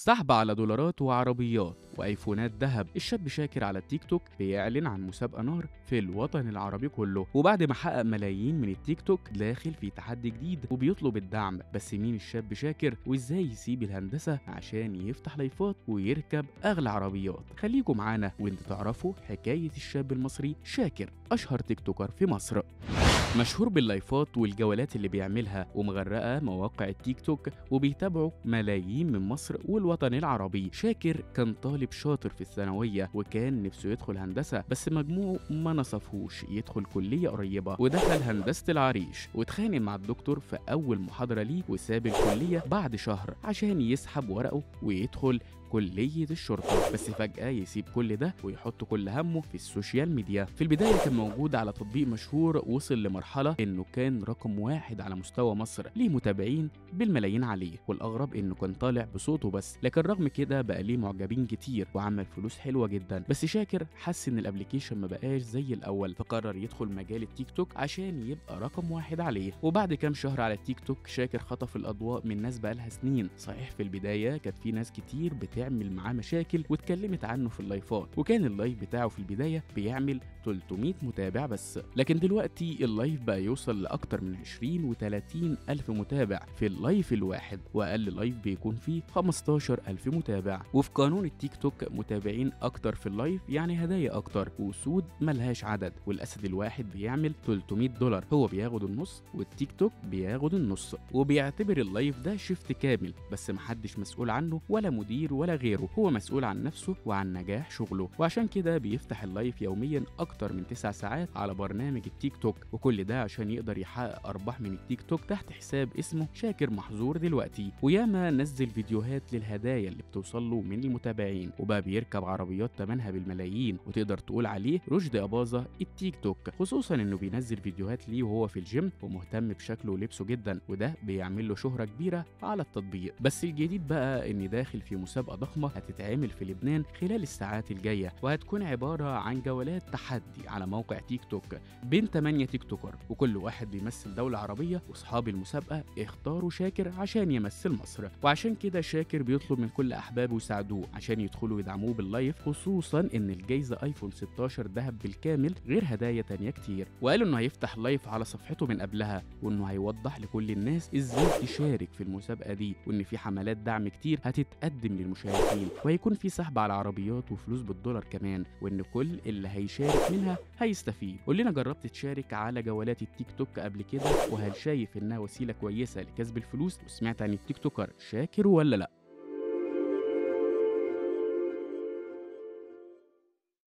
سحب على دولارات وعربيات وايفونات ذهب الشاب شاكر على التيك توك بيعلن عن مسابقه نار في الوطن العربي كله وبعد ما حقق ملايين من التيك توك داخل في تحدي جديد وبيطلب الدعم بس مين الشاب شاكر وازاي يسيب الهندسه عشان يفتح لايفات ويركب اغلى عربيات خليكم معانا وانتوا تعرفوا حكايه الشاب المصري شاكر اشهر تيك توكر في مصر مشهور باللايفات والجولات اللي بيعملها ومغرقه مواقع التيك توك وبيتابعه ملايين من مصر والوطن العربي شاكر كان طالب شاطر في الثانويه وكان نفسه يدخل هندسه بس مجموعه ما نصفهوش يدخل كليه قريبه ودخل هندسه العريش واتخانق مع الدكتور في اول محاضره ليه وساب الكليه بعد شهر عشان يسحب ورقه ويدخل كلية الشرطة بس فجأة يسيب كل ده ويحط كل همه في السوشيال ميديا في البداية كان موجود على تطبيق مشهور وصل لمرحلة انه كان رقم واحد على مستوى مصر ليه متابعين بالملايين عليه والاغرب انه كان طالع بصوته بس لكن رغم كده بقى ليه معجبين كتير وعمل فلوس حلوة جدا بس شاكر حس ان الابليكيشن ما بقاش زي الاول فقرر يدخل مجال التيك توك عشان يبقى رقم واحد عليه وبعد كام شهر على التيك توك شاكر خطف الاضواء من ناس بقالها سنين صحيح في البداية كانت في ناس كتير بتاع تعمل معاه مشاكل واتكلمت عنه في اللايفات وكان اللايف بتاعه في البدايه بيعمل 300 متابع بس لكن دلوقتي اللايف بقى يوصل لاكتر من 20 و30 الف متابع في اللايف الواحد واقل لايف بيكون فيه 15 الف متابع وفي قانون التيك توك متابعين اكتر في اللايف يعني هدايا اكتر وسود ملهاش عدد والاسد الواحد بيعمل 300 دولار هو بياخد النص والتيك توك بياخد النص وبيعتبر اللايف ده شيفت كامل بس محدش مسؤول عنه ولا مدير ولا غيره هو مسؤول عن نفسه وعن نجاح شغله وعشان كده بيفتح اللايف يوميا اكتر من 9 ساعات على برنامج التيك توك وكل ده عشان يقدر يحقق ارباح من التيك توك تحت حساب اسمه شاكر محظور دلوقتي وياما نزل فيديوهات للهدايا اللي بتوصل له من المتابعين وبقى بيركب عربيات تمنها بالملايين وتقدر تقول عليه رشدي اباظه التيك توك خصوصا انه بينزل فيديوهات ليه وهو في الجيم ومهتم بشكله ولبسه جدا وده بيعمل له شهره كبيره على التطبيق بس الجديد بقى اني داخل في مسابقه ضخمه هتتعمل في لبنان خلال الساعات الجايه وهتكون عباره عن جولات تحدي على موقع تيك توك بين 8 تيك توكر وكل واحد بيمثل دوله عربيه واصحاب المسابقه اختاروا شاكر عشان يمثل مصر وعشان كده شاكر بيطلب من كل احبابه يساعدوه عشان يدخلوا يدعموه باللايف خصوصا ان الجايزه ايفون 16 ذهب بالكامل غير هدايا تانية كتير وقالوا انه هيفتح لايف على صفحته من قبلها وانه هيوضح لكل الناس ازاي تشارك في المسابقه دي وان في حملات دعم كتير هتتقدم للمشاركين وهيكون في سحب على عربيات وفلوس بالدولار كمان وان كل اللي هيشارك منها هيستفيد قول لنا جربت تشارك على جولات التيك توك قبل كده وهل شايف انها وسيله كويسه لكسب الفلوس وسمعت عن التيك توكر شاكر ولا لا